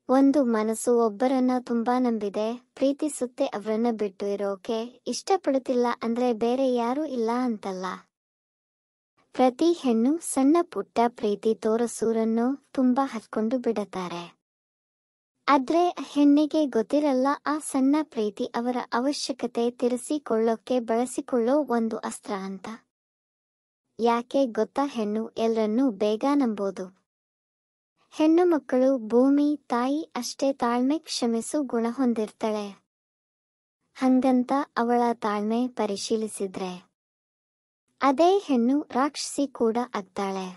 ಒಂದು ಮನಸ್ಸು ಒಬ್ಬರನ್ನ ತುಂಬಾ ನಂಬಿದೆ ಪ್ರೀತಿಸುತ್ತೆ ಅವರನ್ನ ಬಿಟ್ಟು ಇರೋಕೆ ಇಷ್ಟಪಡುತ್ತಿಲ್ಲ ಅಂದ್ರೆ ಬೇರೆ ಯಾರೂ ಇಲ್ಲ ಅಂತಲ್ಲ ಪ್ರತಿ ಹೆಣ್ಣು ಸಣ್ಣ ಪುಟ್ಟ ಪ್ರೀತಿ ತೋರಸೂರನ್ನು ತುಂಬಾ ಹಚ್ಕೊಂಡು ಬಿಡುತ್ತಾರೆ ಆದ್ರೆ ಹೆಣ್ಣಿಗೆ ಗೊತ್ತಿರಲ್ಲ ಆ ಸಣ್ಣ ಪ್ರೀತಿ ಅವರ ಅವಶ್ಯಕತೆ ತೀರಿಸಿಕೊಳ್ಳೋಕೆ ಬಳಸಿಕೊಳ್ಳೋ ಒಂದು ಅಸ್ತ್ರ ಅಂತ ಯಾಕೆ ಗೊತ್ತಾ ಹೆಣ್ಣು ಎಲ್ಲರನ್ನೂ ಬೇಗ ನಂಬೋದು ಹೆಣ್ಣು ಮಕ್ಕಳು ಭೂಮಿ ತಾಯಿ ಅಷ್ಟೇ ತಾಳ್ಮೆ ಕ್ಷಮಿಸು ಗುಣ ಹೊಂದಿರ್ತಾಳೆ ಹಂಗಂತ ಅವಳ ತಾಳ್ಮೆ ಪರಿಶೀಲಿಸಿದ್ರೆ ಅದೇ ಹೆಣ್ಣು ರಾಕ್ಷಸಿ ಕೂಡ ಆಗ್ತಾಳೆ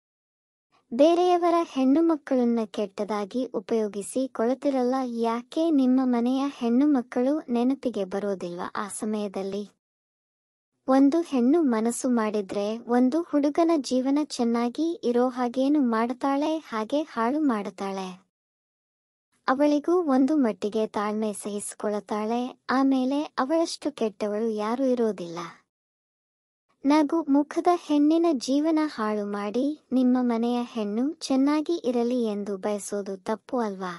ಬೇರೆಯವರ ಹೆಣ್ಣು ಮಕ್ಕಳನ್ನ ಕೆಟ್ಟದಾಗಿ ಉಪಯೋಗಿಸಿ ಕೊಳತಿರಲ್ಲ ಯಾಕೆ ನಿಮ್ಮ ಮನೆಯ ಹೆಣ್ಣು ಮಕ್ಕಳು ನೆನಪಿಗೆ ಬರೋದಿಲ್ವಾ ಆ ಸಮಯದಲ್ಲಿ ಒಂದು ಹೆಣ್ಣು ಮನಸ್ಸು ಮಾಡಿದ್ರೆ ಒಂದು ಹುಡುಗನ ಜೀವನ ಚೆನ್ನಾಗಿ ಇರೋ ಹಾಗೇನು ಮಾಡ್ತಾಳೆ ಹಾಗೆ ಹಾಳು ಮಾಡುತ್ತಾಳೆ ಅವಳಿಗೂ ಒಂದು ಮಟ್ಟಿಗೆ ತಾಳ್ಮೆ ಸಹಿಸಿಕೊಳ್ಳುತ್ತಾಳೆ ಆಮೇಲೆ ಅವಳಷ್ಟು ಕೆಟ್ಟವಳು ಯಾರೂ ಇರೋದಿಲ್ಲ ನಗು ಮುಖದ ಹೆಣ್ಣಿನ ಜೀವನ ಹಾಳು ಮಾಡಿ ನಿಮ್ಮ ಮನೆಯ ಹೆಣ್ಣು ಚೆನ್ನಾಗಿ ಇರಲಿ ಎಂದು ಬಯಸೋದು ತಪ್ಪು ಅಲ್ವಾ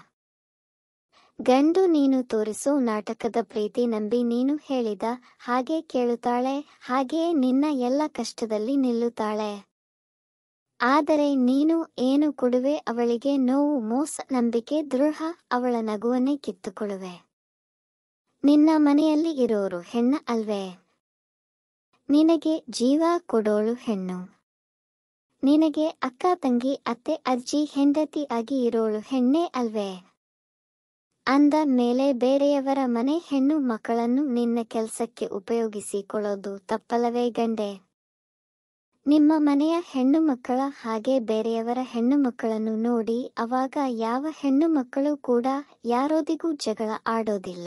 ಗಂಡು ನೀನು ತೋರಿಸೋ ನಾಟಕದ ಪ್ರೀತಿ ನಂಬಿ ನೀನು ಹೇಳಿದ ಹಾಗೆ ಕೇಳುತ್ತಾಳೆ ಹಾಗೆಯೇ ನಿನ್ನ ಎಲ್ಲ ಕಷ್ಟದಲ್ಲಿ ನಿಲ್ಲುತ್ತಾಳೆ ಆದರೆ ನೀನು ಏನು ಕೊಡುವೆ ಅವಳಿಗೆ ನೋವು ಮೋಸ ನಂಬಿಕೆ ದೃಢ ಅವಳ ನಗುವನ್ನೇ ಕಿತ್ತುಕೊಳ್ಳುವೆ ನಿನ್ನ ಮನೆಯಲ್ಲಿ ಇರೋರು ಹೆಣ್ಣ ಅಲ್ವೇ ನಿನಗೆ ಜೀವ ಕೊಡೋಳು ಹೆಣ್ಣು ನಿನಗೆ ಅಕ್ಕ ತಂಗಿ ಅತ್ತೆ ಅಜ್ಜಿ ಹೆಂಡತಿ ಆಗಿ ಇರೋಳು ಹೆಣ್ಣೇ ಅಲ್ವೇ ಅಂದ ಮೇಲೆ ಬೇರೆಯವರ ಮನೆ ಹೆಣ್ಣು ಮಕ್ಕಳನ್ನು ನಿನ್ನ ಕೆಲಸಕ್ಕೆ ಉಪಯೋಗಿಸಿಕೊಳ್ಳೋದು ತಪ್ಪಲ್ಲವೇ ಗಂಡೆ ನಿಮ್ಮ ಮನೆಯ ಹೆಣ್ಣು ಮಕ್ಕಳ ಹಾಗೆ ಬೇರೆಯವರ ಹೆಣ್ಣು ಮಕ್ಕಳನ್ನು ನೋಡಿ ಅವಾಗ ಯಾವ ಹೆಣ್ಣು ಮಕ್ಕಳು ಕೂಡ ಯಾರೊದಿಗೂ ಜಗಳ ಆಡೋದಿಲ್ಲ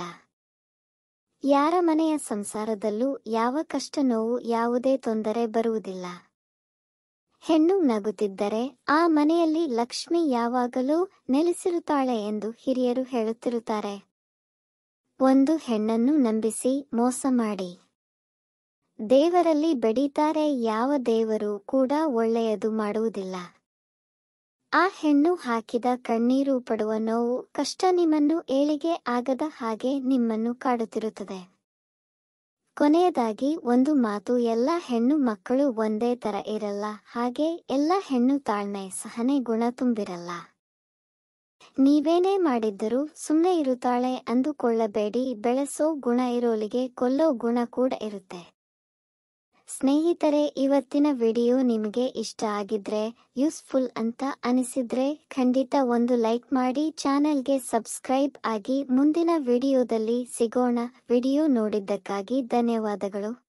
ಯಾರ ಮನೆಯ ಸಂಸಾರದಲ್ಲೂ ಯಾವ ಕಷ್ಟ ನೋವು ಯಾವುದೇ ತೊಂದರೆ ಬರುವುದಿಲ್ಲ ಹೆಣ್ಣು ನಗುತ್ತಿದ್ದರೆ ಆ ಮನೆಯಲ್ಲಿ ಲಕ್ಷ್ಮಿ ಯಾವಾಗಲೂ ನೆಲೆಸಿರುತ್ತಾಳೆ ಎಂದು ಹಿರಿಯರು ಹೇಳುತ್ತಿರುತ್ತಾರೆ ಒಂದು ಹೆಣ್ಣನ್ನು ನಂಬಿಸಿ ಮೋಸ ಮಾಡಿ ದೇವರಲ್ಲಿ ಬೆಡೀತಾರೆ ಯಾವ ದೇವರು ಕೂಡ ಒಳ್ಳೆಯದು ಮಾಡುವುದಿಲ್ಲ ಆ ಹೆಣ್ಣು ಹಾಕಿದ ಕಣ್ಣೀರು ಪಡುವ ನೋವು ಕಷ್ಟ ನಿಮ್ಮನ್ನು ಏಳಿಗೆ ಆಗದ ಹಾಗೆ ನಿಮ್ಮನ್ನು ಕಾಡುತ್ತಿರುತ್ತದೆ ಕೊನೆಯದಾಗಿ ಒಂದು ಮಾತು ಎಲ್ಲ ಹೆಣ್ಣು ಮಕ್ಕಳು ಒಂದೇ ತರ ಇರಲ್ಲ ಹಾಗೆ ಎಲ್ಲ ಹೆಣ್ಣು ತಾಳ್ಮೆ ಸಹನೆ ಗುಣ ತುಂಬಿರಲ್ಲ ನೀವೇನೇ ಮಾಡಿದ್ದರೂ ಸುಮ್ಮನೆ ಇರುತ್ತಾಳೆ ಅಂದುಕೊಳ್ಳಬೇಡಿ ಬೆಳೆಸೋ ಗುಣ ಇರೋಲಿಗೆ ಕೊಲ್ಲೋ ಗುಣ ಕೂಡ ಇರುತ್ತೆ ಸ್ನೇಹಿತರೆ ಇವತ್ತಿನ ವಿಡಿಯೋ ನಿಮಗೆ ಇಷ್ಟ ಆಗಿದ್ರೆ ಯೂಸ್ಫುಲ್ ಅಂತ ಅನಿಸಿದ್ರೆ ಖಂಡಿತ ಒಂದು ಲೈಕ್ ಮಾಡಿ ಚಾನೆಲ್ಗೆ ಸಬ್ಸ್ಕ್ರೈಬ್ ಆಗಿ ಮುಂದಿನ ವಿಡಿಯೋದಲ್ಲಿ ಸಿಗೋಣ ವಿಡಿಯೋ ನೋಡಿದ್ದಕ್ಕಾಗಿ ಧನ್ಯವಾದಗಳು